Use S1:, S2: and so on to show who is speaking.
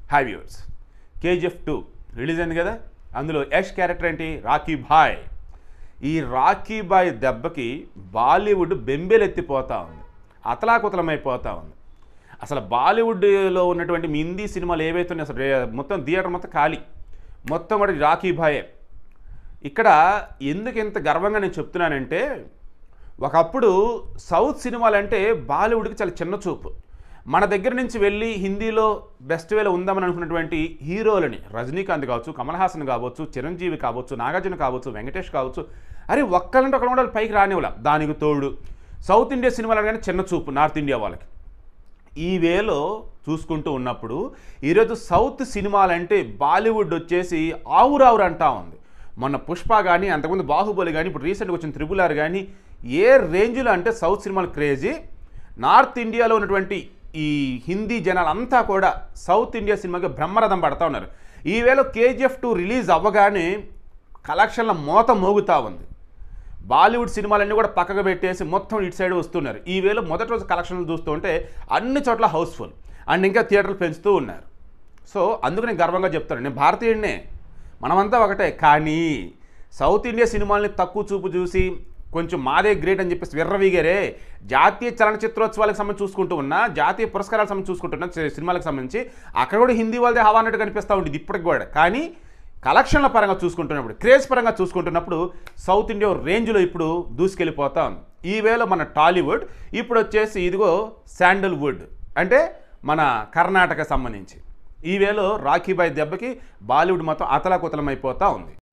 S1: hi viewers KGF two release అయింది కదా అందులో యష్ క్యారెక్టర్ ఏంటి రాకీ భాయ్ ఈ రాకీ బాయ్ దెబ్బకి బాలీవుడ్ బెంబేలెత్తిపోతా ఉంది అతలాకుతలమైపోతా ఉంది అసలు బాలీవుడ్లో ఉన్నటువంటి హిందీ సినిమాలు ఏవైతే ఉన్నాయో అసలు రే- మొత్తం థియేటర్ మొత్తం ఖాళీ మొత్తం కూడా రాకీ భాయే ఇక్కడ ఎందుకు ఇంత గర్వంగా నేను చెప్తున్నానంటే ఒకప్పుడు సౌత్ సినిమాలంటే బాలీవుడ్కి చాలా చిన్న చూపు మన దగ్గర నుంచి వెళ్ళి హిందీలో బెస్ట్ వేలో ఉందామని అనుకున్నటువంటి హీరోలని రజనీకాంత్ కావచ్చు కమల్ హాసన్ కావచ్చు చిరంజీవి కావచ్చు నాగార్జున కావచ్చు వెంకటేష్ కావచ్చు అరే ఒక్కలంటే ఒకళ్ళ కూడా పైకి రానివ్వలే దానికి తోడు సౌత్ ఇండియా సినిమాలు అనగానే చిన్న చూపు నార్త్ ఇండియా వాళ్ళకి ఈ వేలో చూసుకుంటూ ఉన్నప్పుడు ఈరోజు సౌత్ సినిమాలంటే బాలీవుడ్ వచ్చేసి ఆవురావురు అంటా ఉంది మొన్న పుష్ప కానీ అంతకుముందు బాహుబలి కానీ ఇప్పుడు రీసెంట్గా వచ్చిన త్రిబుల్ ఆర్ కానీ ఏ రేంజ్లో అంటే సౌత్ సినిమాలు క్రేజీ నార్త్ ఇండియాలో ఉన్నటువంటి ఈ హిందీ జనాలంతా కూడా సౌత్ ఇండియా సినిమాకి బ్రహ్మరథం పడతా ఉన్నారు ఈ వేళ కేజీఎఫ్ టూ రిలీజ్ అవ్వగానే కలెక్షన్ల మోత మోగుతా ఉంది బాలీవుడ్ సినిమాలన్నీ కూడా పక్కకు పెట్టేసి మొత్తం ఇటు సైడ్ వస్తున్నారు ఈ వేళ మొదటి రోజు కలెక్షన్లు చూస్తూ ఉంటే అన్ని చోట్ల హౌస్ఫుల్ అండ్ ఇంకా థియేటర్లు పెంచుతూ ఉన్నారు సో అందుకు నేను గర్వంగా చెప్తాను నేను భారతీయుడినే మనమంతా ఒకటే కానీ సౌత్ ఇండియా సినిమాల్ని తక్కువ చూపు చూసి కొంచెం మాదే గ్రేట్ అని చెప్పేసి విర్రవీగారే జాతీయ చలనచిత్రోత్సవాలకు సంబంధించి చూసుకుంటూ ఉన్నా జాతీయ పురస్కారాలకు సంబంధించి చూసుకుంటున్నా సి- సినిమాలకు సంబంధించి అక్కడ కూడా హిందీ వాళ్ళదే హవా అన్నట్టు కనిపిస్తూ ఉంటుంది ఇప్పటికి కూడా కానీ కలెక్షన్ల పరంగా చూసుకుంటున్నప్పుడు క్రేజ్ పరంగా చూసుకుంటున్నప్పుడు సౌత్ ఇండియా రేంజ్లో ఇప్పుడు దూసుకెళ్ళిపోతా ఉంది ఈ వేళ మన టాలీవుడ్ ఇప్పుడు వచ్చేసి ఇదిగో శాండల్వుడ్ అంటే మన కర్ణాటక సంబంధించి ఈ వేళ రాఖీబాయ్ దెబ్బకి బాలీవుడ్ మొత్తం అతలాకుతలం అయిపోతూ ఉంది